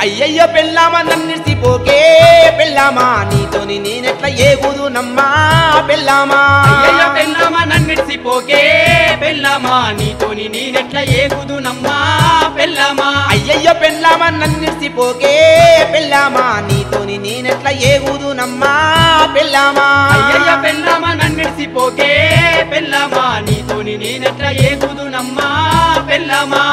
అయ్యయ్యో పెళ్ళామా నన్నిసిపోకే పెళ్ళామా నీతోని నేనెట్లా ఏగుదు నమ్మా పెళ్ళామా అయ్యయ్య పెళ్ళామా నన్నిడిసిపోకే పెళ్ళామా నీతోని నేనెట్లా ఏగుదు నమ్మా పెళ్ళామా అయ్యయ్యో పెళ్ళామా నన్నిసిపోకే పెళ్ళామా నీతోని నేనెట్లా ఏగుదు నమ్మా పెళ్ళామా అయ్యయ్య పెళ్ళామా నన్నిడిసిపోకే పెళ్ళామా నీతోని నేనెట్లా ఏగుదు నమ్మా పెళ్ళామా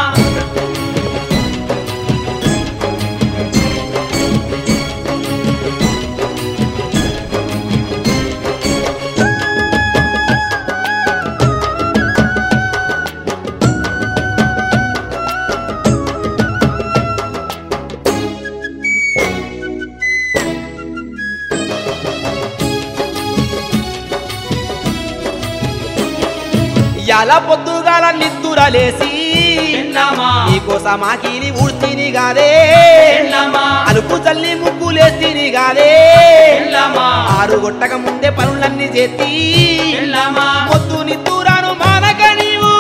ఎలా పొద్దుగాల నిద్దురలేసి పెళ్ళామా నీకోసం ఆకిలి ఊడ్తిని గాదే పెళ్ళామా అలుపు చల్లి ముగ్గులేస్తిని గాదే పెళ్ళామా ఆరు గొట్టక ముందే పనులన్నీ చేతి పెళ్ళామా పొద్దు నిద్దురాను మానక నీవు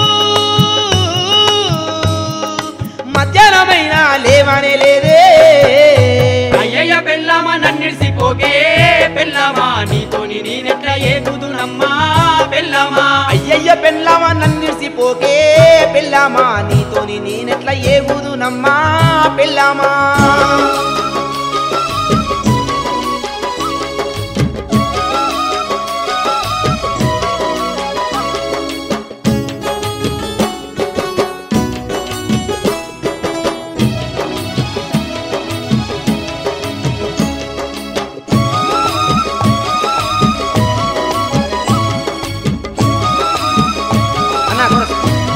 మధ్యాహ్నమైన లేవనే లేదే అయ్యయ్య పెళ్ళామా నన్నిడిసిపోకే పెళ్ళామా నీతోని నేనెట్లా ఏగుదు నమ్మా పెళ్ళామా అయ్యయ్య పెళ్ళామా నన్నిసిపోకే పెళ్ళామా నీతోని నేనెట్లా ఏగుదు నమ్మా పెళ్ళామా అన్నా, కొనస.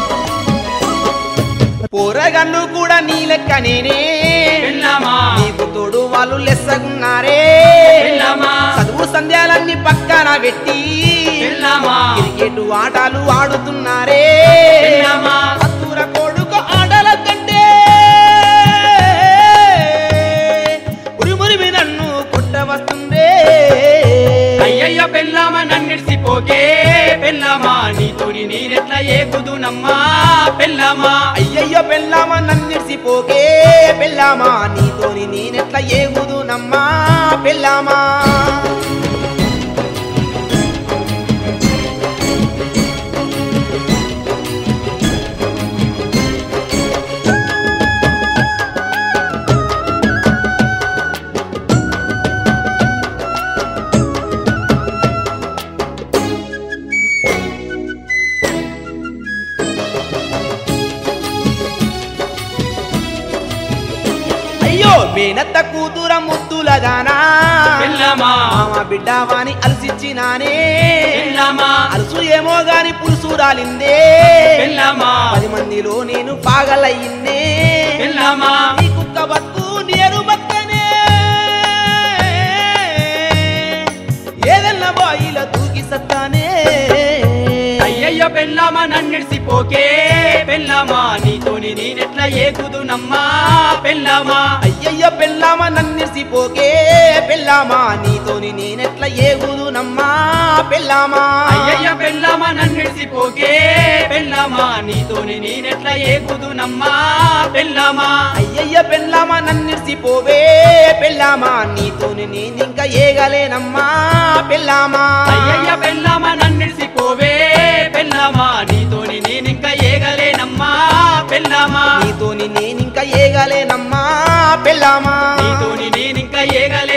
పోరగన్ను కూడా నీ లెక్క నేనే పెళ్ళామా నీకు తోడు వాళ్ళు లెస్సగున్నారే పెళ్ళామా చదువు సంధ్యాలన్నీ పక్కన పెట్టి పెళ్ళామా క్రికెట్ ఆటలు ఆడుతున్నారే పెళ్ళామా అత్తుర కొడుకు ఆటల కంటే ఉరిమురిమి నన్ను కొట్టవస్తుందే అయ్యయ్య పెళ్ళామా నన్నిడిసిపోకే పెళ్ళామా నీతోని నేనెట్లా ఏగుదు నమ్మా పెళ్ళామా అయ్యయ్యో పెళ్ళామా నన్నిడిసిపోకే పెళ్ళామా నీతోని నేనెట్లా ఏగుదు నమ్మా పెళ్ళామా అయ్యో మేనత్త కూతుర ముద్దుల దానా పెళ్ళామా మామ బిడ్డవాని అలసిచ్చినానే పెళ్ళామా అలసు ఏమో గాని పులుసు రాలిందే పెళ్ళామా పది మందిలో నేను పాగలయ్యిందే పెళ్ళామా నీ కుక్క బతుకు నేను బతకనే ఏదన్నా బాయిల తూకి సత్తానే అయ్యయ్య పెళ్ళామా నన్నిడిసిపోకే పెళ్ళామా నీతోని నేనెట్లా ఏగుదు నమ్మా పెళ్ళామా అయ్యయ్య పెళ్ళామా నన్నిసిపోకే పెళ్ళామా నీతోని నేనెట్లా ఏగుదు నమ్మా పెళ్ళామా అయ్యయ్య పెళ్ళామా నన్నిడిసిపోకే పెళ్ళామా నీతోని నేనెట్లా ఏగుదు నమ్మా పెళ్ళామా అయ్యయ్య పెళ్ళామా నన్నిసిపోవే పెళ్ళామా నీతోని నేనింకా ఏగలేనమ్మా పెళ్ళామా అయ్యయ్య పెళ్ళామా నన్నిడిసిపోవే పెళ్ళామా నీతోని నేనింకా ఏగలేనమ్మా పెళ్ళామా నీతోని నేనింకా ఏగలేనమ్మా పెళ్ళామా నీతోని నేనింకా ఏగలే